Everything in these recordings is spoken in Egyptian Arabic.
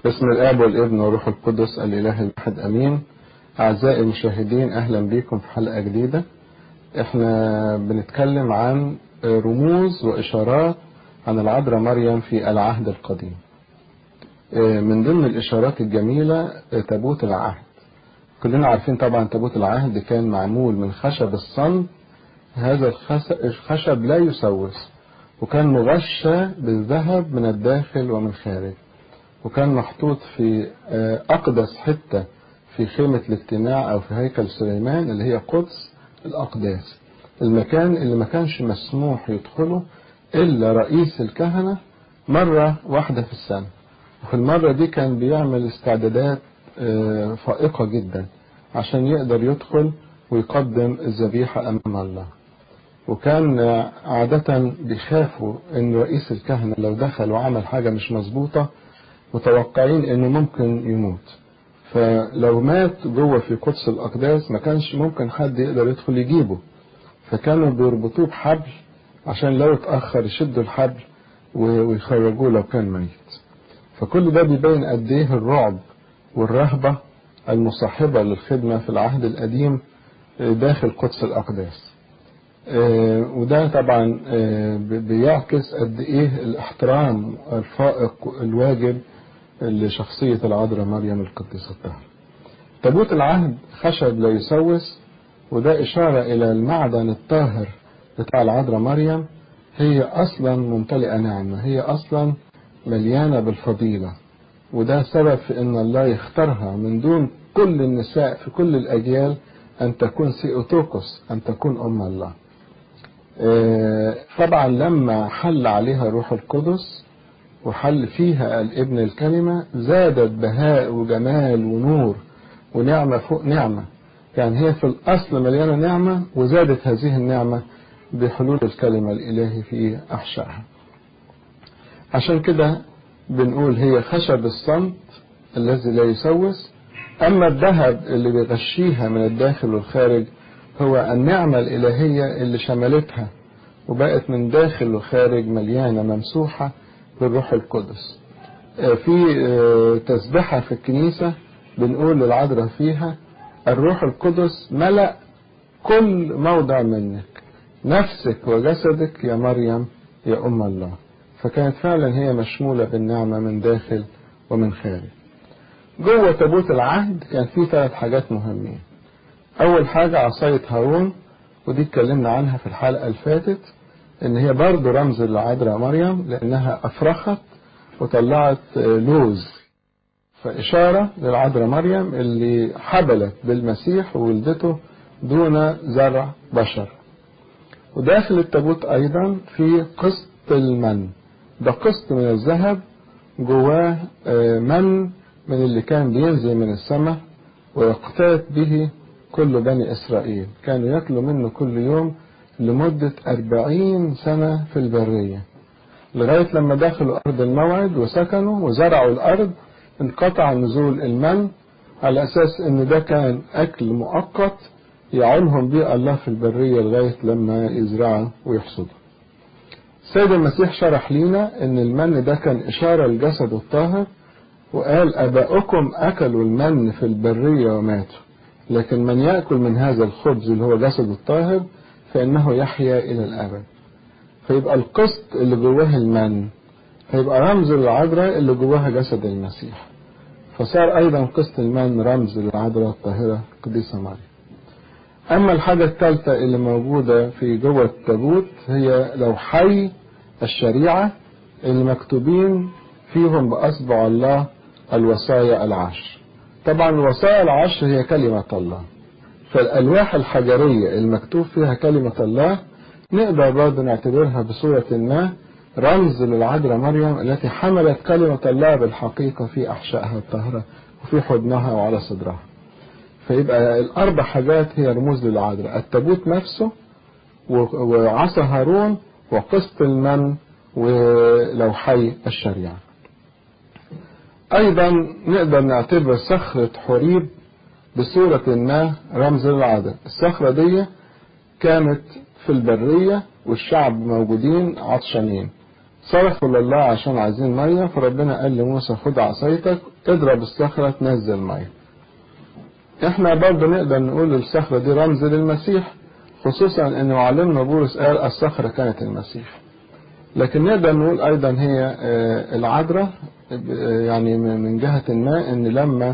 باسم الآب والابن والروح القدس الإله الواحد أمين أعزائي المشاهدين أهلا بكم في حلقة جديدة احنا بنتكلم عن رموز وإشارات عن العذراء مريم في العهد القديم من ضمن الإشارات الجميلة تابوت العهد كلنا عارفين طبعا تابوت العهد كان معمول من خشب الصن هذا الخشب لا يسوس وكان مغشى بالذهب من الداخل ومن خارج وكان محطوط في أقدس حتة في خيمة الاجتماع أو في هيكل سليمان اللي هي قدس الأقداس المكان اللي ما كانش مسموح يدخله إلا رئيس الكهنة مرة واحدة في السنة وفي المرة دي كان بيعمل استعدادات فائقة جدا عشان يقدر يدخل ويقدم الذبيحة أمام الله وكان عادة بيخافوا ان رئيس الكهنة لو دخل وعمل حاجة مش مظبوطة متوقعين انه ممكن يموت فلو مات جوه في قدس الاقداس ما كانش ممكن حد يقدر يدخل يجيبه فكانوا بيربطوه بحبل عشان لو اتأخر يشدوا الحبل ويخرجوه لو كان ميت فكل ده بيبين قد ايه الرعب والرهبة المصاحبة للخدمة في العهد القديم داخل قدس الأقداس وده طبعا بيعكس قد ايه الاحترام الفائق الواجب لشخصية العذراء مريم القديسة الطاهرة. تابوت العهد خشب لا يسوس وده إشارة إلى المعدن الطاهر بتاع العذراء مريم هي أصلا ممتلئة نعمة هي أصلا مليانة بالفضيلة وده سبب في أن الله يختارها من دون كل النساء في كل الأجيال أن تكون سيئوتوكوس أن تكون أم الله طبعا لما حل عليها روح القدس وحل فيها الابن الكلمة زادت بهاء وجمال ونور ونعمة فوق نعمة يعني هي في الأصل مليانة نعمة وزادت هذه النعمة بحلول الكلمة الإلهي في أحشائها عشان كده بنقول هي خشب الصمت الذي لا يسوس أما الذهب اللي بيغشيها من الداخل والخارج هو النعمة الإلهية اللي شملتها وبقت من داخل وخارج مليانة ممسوحة بالروح القدس في تسبحة في الكنيسة بنقول للعذراء فيها الروح القدس ملأ كل موضع منك نفسك وجسدك يا مريم يا أم الله فكانت فعلا هي مشمولة بالنعمة من داخل ومن خارج جوه تابوت العهد كان في ثلاث حاجات مهمين أول حاجة عصاية هارون ودي اتكلمنا عنها في الحلقة اللي فاتت إن هي برضه رمز للعذراء مريم لأنها أفرخت وطلعت لوز فإشارة للعذراء مريم اللي حبلت بالمسيح وولدته دون زرع بشر وداخل التابوت أيضا في قسط المن ده قسط من الذهب جواه من من اللي كان بينزل من السماء ويقتات به كل بني إسرائيل كانوا يأكلوا منه كل يوم لمدة أربعين سنة في البرية لغاية لما دخلوا أرض الموعد وسكنوا وزرعوا الأرض انقطع نزول المن على أساس أن ده كان أكل مؤقت يعونهم به الله في البرية لغاية لما يزرعوا ويحصدوا السيد المسيح شرح لنا أن المن ده كان إشارة لجسد الطاهر وقال أباؤكم أكلوا المن في البرية وماتوا لكن من يأكل من هذا الخبز اللي هو جسد الطاهر فإنه يحيا إلى الأبد فيبقى القسط اللي جواه المن هيبقى رمز للعذراء اللي جواها جسد المسيح فصار أيضا قسط المن رمز للعذراء الطاهرة القديسة مريم أما الحاجة الثالثة اللي موجودة في جوه التابوت هي لوحي الشريعة اللي مكتوبين فيهم بأصبع الله الوصايا العشر طبعا الوصايا العشر هي كلمة الله فالألواح الحجرية المكتوب فيها كلمة الله نقدر برضه نعتبرها بصورة ما رمز للعذراء مريم التي حملت كلمة الله بالحقيقة في أحشائها الطاهرة وفي حضنها وعلى صدرها فيبقى الأربع حاجات هي رموز للعذراء التابوت نفسه وعصا هارون وقسط المن ولوحي الشريعة أيضا نقدر نعتبر صخرة حريب بصورة ما رمز للعذراء الصخرة دي كانت في البرية والشعب موجودين عطشانين صرخوا لله عشان عايزين مية فربنا قال لموسى خد عصايتك اضرب الصخرة تنزل مية احنا برضه نقدر نقول الصخرة دي رمز للمسيح خصوصا ان معلمنا بولس قال الصخرة كانت المسيح لكن نقدر نقول ايضا هي العذراء يعني من جهة ما ان لما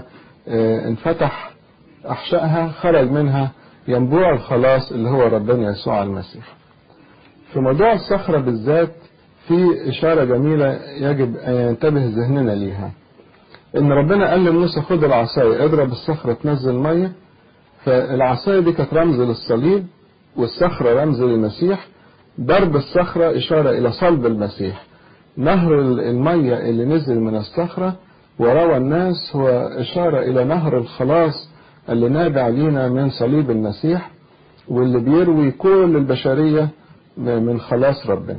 انفتح احشائها خرج منها ينبوع الخلاص اللي هو ربنا يسوع المسيح في موضوع الصخرة بالذات في إشارة جميلة يجب أن ينتبه ذهننا ليها إن ربنا قال لموسى خد العصاية اضرب الصخرة تنزل مية فالعصاية دي كانت رمز للصليب والصخرة رمز للمسيح ضرب الصخرة إشارة إلى صلب المسيح نهر المية اللي نزل من الصخرة وروى الناس هو إشارة إلى نهر الخلاص اللي نابع لينا من صليب المسيح واللي بيروي كل البشرية من خلاص ربنا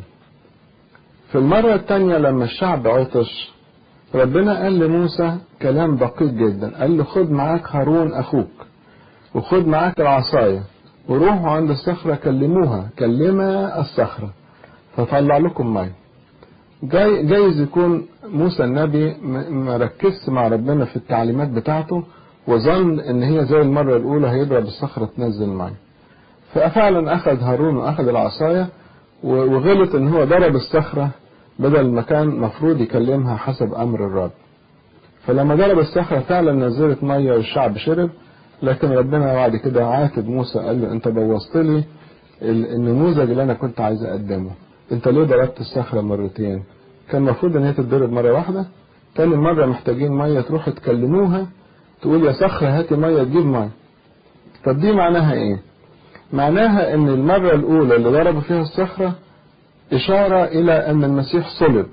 في المرة الثانية لما الشعب عطش ربنا قال لموسى كلام دقيق جدا قال له خد معاك هارون أخوك وخد معاك العصاية وروحوا عند الصخرة كلموها كلمها الصخرة فطلع لكم مية جاي جايز يكون موسى النبي ما ركزش مع ربنا في التعليمات بتاعته وظن ان هي زي المرة الاولى هيضرب الصخرة تنزل مية ففعلا اخذ هارون واخذ العصاية وغلط ان هو ضرب الصخرة بدل ما كان مفروض يكلمها حسب امر الرب فلما ضرب الصخرة فعلا نزلت مية والشعب شرب لكن ربنا بعد كده عاتب موسى قال له انت بوظت لي النموذج اللي انا كنت عايز اقدمه انت ليه ضربت الصخرة مرتين كان المفروض ان هي تتضرب مرة واحدة تاني مرة محتاجين مية تروحوا تكلموها تقول يا صخرة هاتي مية تجيب مية طب دي معناها ايه معناها ان المرة الاولى اللي ضربوا فيها الصخرة اشارة الى ان المسيح صلب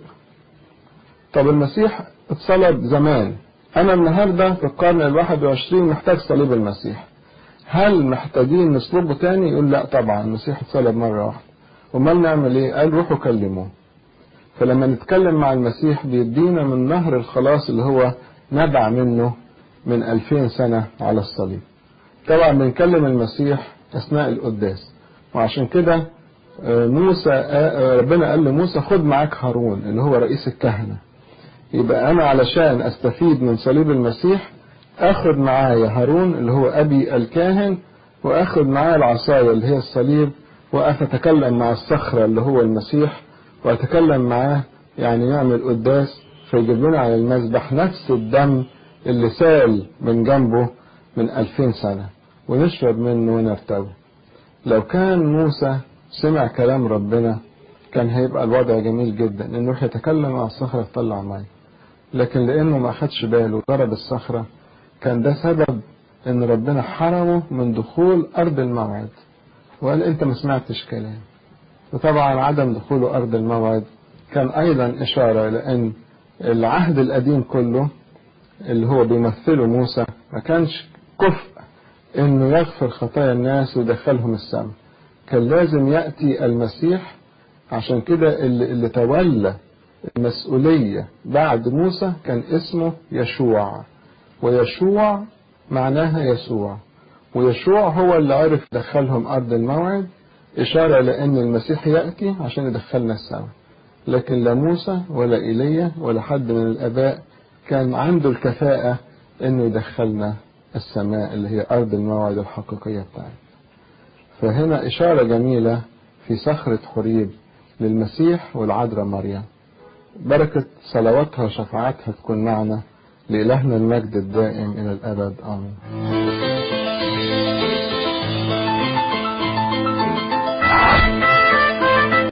طب المسيح اتصلب زمان انا النهاردة في القرن الواحد وعشرين محتاج صليب المسيح هل محتاجين نصلبه تاني يقول لا طبعا المسيح اتصلب مرة واحدة امال نعمل ايه قال روحوا كلموه فلما نتكلم مع المسيح بيدينا من نهر الخلاص اللي هو نبع منه من ألفين سنة على الصليب طبعا بنكلم المسيح أثناء القداس وعشان كده موسى ربنا قال لموسى خد معاك هارون اللي هو رئيس الكهنة يبقى أنا علشان أستفيد من صليب المسيح أخد معايا هارون اللي هو أبي الكاهن وأخد معايا العصاية اللي هي الصليب وأقف أتكلم مع الصخرة اللي هو المسيح وأتكلم معاه يعني نعمل قداس فيجيب لنا على المذبح نفس الدم اللي سال من جنبه من ألفين سنة ونشرب منه ونرتوي لو كان موسى سمع كلام ربنا كان هيبقى الوضع جميل جدا انه يروح يتكلم مع الصخرة تطلع مية لكن لانه ما اخدش باله ضرب الصخرة كان ده سبب ان ربنا حرمه من دخول ارض الموعد وقال انت ما سمعتش كلام وطبعا عدم دخوله ارض الموعد كان ايضا اشارة لان العهد القديم كله اللي هو بيمثله موسى ما كانش كفء انه يغفر خطايا الناس ويدخلهم السماء كان لازم يأتي المسيح عشان كده اللي, اللي تولى المسؤولية بعد موسى كان اسمه يشوع ويشوع معناها يسوع ويشوع هو اللي عرف يدخلهم أرض الموعد إشارة لأن المسيح يأتي عشان يدخلنا السماء لكن لا موسى ولا إيليا ولا حد من الآباء كان عنده الكفاءة إنه يدخلنا السماء اللي هي أرض الموعد الحقيقية بتاعتنا فهنا إشارة جميلة في صخرة حريب للمسيح والعذراء مريم بركة صلواتها وشفاعتها تكون معنا لإلهنا المجد الدائم إلى الأبد آمين